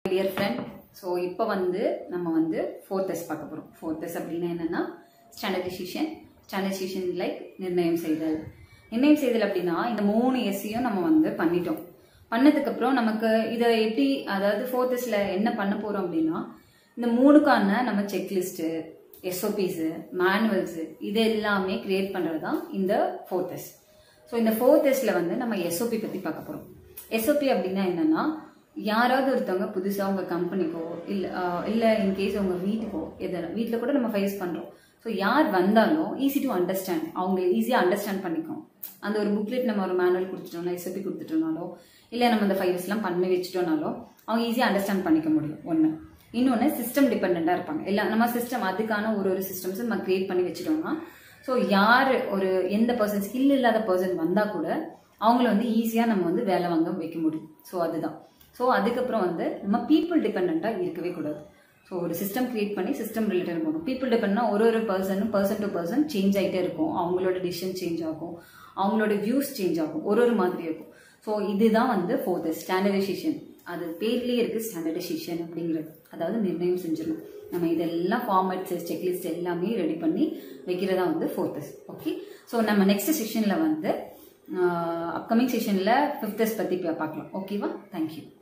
dear friend so இப்போ வந்து நம்ம வந்து ஃபோர்த் எஸ் பார்க்க போகிறோம் ஃபோர்த் எஸ் அப்படின்னா என்னென்னா ஸ்டாண்டர்டைசேஷன் ஸ்டாண்டர்டைசேஷன் லைக் நிர்ணயம் செய்தல் நிர்ணயம் செய்தல் அப்படின்னா இந்த மூணு எஸ்ஸையும் நம்ம வந்து பண்ணிட்டோம் பண்ணதுக்கப்புறம் நமக்கு இதை எப்படி அதாவது ஃபோர்த் எஸ்ல என்ன பண்ண போகிறோம் அப்படின்னா இந்த மூணுக்கான நம்ம செக்லிஸ்ட்டு எஸ்ஓபிஸு மேனுவல்ஸு இது எல்லாமே கிரியேட் பண்ணுறது தான் இந்த ஃபோர்த் எஸ் ஸோ இந்த ஃபோர்த் எஸ்ல வந்து நம்ம எஸ்ஓபி பற்றி பார்க்க போகிறோம் எஸ்ஓபி அப்படின்னா என்னன்னா யாராவது ஒருத்தவங்க புதுசாக உங்கள் கம்பெனிக்கோ இல்லை இல்லை இன்கேஸ் உங்கள் வீட்டுக்கோ எதனா வீட்டில் கூட நம்ம ஃபேஸ் பண்ணுறோம் ஸோ யார் வந்தாலும் ஈஸி டு அண்டர்ஸ்டாண்ட் அவங்க ஈஸியாக அண்டர்ஸ்டாண்ட் பண்ணிக்கும் அந்த ஒரு புக்லெட் நம்ம ஒரு மேனுவல் கொடுத்துட்டோம்னா எஸ்ஓபி கொடுத்துட்டோம்னாலோ இல்லை நம்ம அந்த ஃபைல்ஸ்லாம் பண்ணி வச்சுட்டோம்னாலோ அவங்க ஈஸியாக அண்டர்ஸ்டாண்ட் பண்ணிக்க முடியும் ஒன்று இன்னொன்று சிஸ்டம் டிபெண்ட்டாக இருப்பாங்க எல்லாம் நம்ம சிஸ்டம் அதுக்கான ஒரு ஒரு சிஸ்டம்ஸ் நம்ம கிரியேட் பண்ணி வச்சுட்டோம்னா ஸோ யார் ஒரு எந்த பர்சன் ஸ்கில் இல்லாத பர்சன் வந்தால் கூட அவங்கள வந்து ஈஸியாக நம்ம வந்து வேலை வாங்க வைக்க முடியும் ஸோ அதுதான் ஸோ அதுக்கப்புறம் வந்து நம்ம பீப்புள் டிபெண்ட்டாக இருக்கவே கூடாது ஸோ ஒரு சிஸ்டம் கிரியேட் பண்ணி சிஸ்டம் ரிலேட்டட் போகணும் பீப்புள் டிபெண்ட்னா ஒரு ஒரு பர்சனும் பர்சன் டு பர்சன் சேஞ்ச் ஆகிட்டே இருக்கும் அவங்களோட டிசிஷன் சேஞ்ச் ஆகும் அவங்களோட வியூஸ் சேஞ்ச் ஆகும் ஒரு ஒரு மாதிரி இருக்கும் ஸோ இதுதான் வந்து ஃபோர்த் ஸ்டாண்டர்டைசேஷன் அது பேர்லேயே இருக்குது ஸ்டாண்டர்டைசேஷன் அப்படிங்கிறது அதாவது நிர்ணயம் செஞ்சிடணும் நம்ம இதெல்லாம் ஃபார்மேட்ஸ் செக்லிஸ்ட் எல்லாமே ரெடி பண்ணி வைக்கிறதா வந்து ஃபோர்த்தஸ் ஓகே ஸோ நம்ம நெக்ஸ்ட் செஷனில் வந்து அப்கமிங் செஷனில் ஃபிஃப்த்தஸ் பற்றி பார்க்கலாம் ஓகேவா தேங்க்யூ